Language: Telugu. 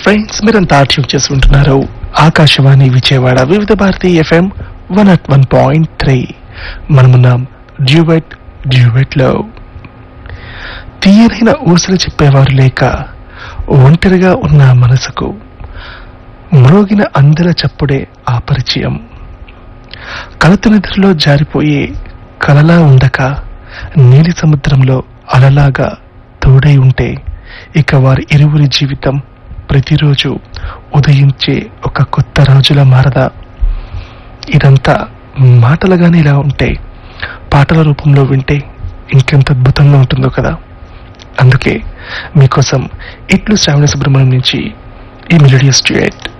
ఫ్రెండ్స్ మీరంతా ట్యూన్ చేసి ఉంటున్నారు Akashvani Vijayawada Vividh Bharati FM one at one point three మనమున్నాం డ్యూబెట్ డ్యూబెట్ లో తీయనైన ఊసలు చెప్పేవారు లేక ఒంటరిగా ఉన్న మనసుకు మ్రోగిన అందెల చప్పుడే ఆ పరిచయం కలత నిద్రలో జారిపోయే కలలా ఉండక నీలి సముద్రంలో అలలాగా తోడై ఉంటే ఇక వారి ఇరువురి జీవితం ప్రతిరోజు ఉదయించే ఒక కొత్త రోజుల మారదా ఇదంతా మాటలుగానే ఇలా ఉంటే పాటల రూపంలో వింటే ఇంకెంత అద్భుతంగా ఉంటుందో కదా అందుకే మీకోసం ఇట్లు శ్రావణ సుబ్రహ్మణ్యం నుంచి ఈ మెలోడియస్ డ్యూయట్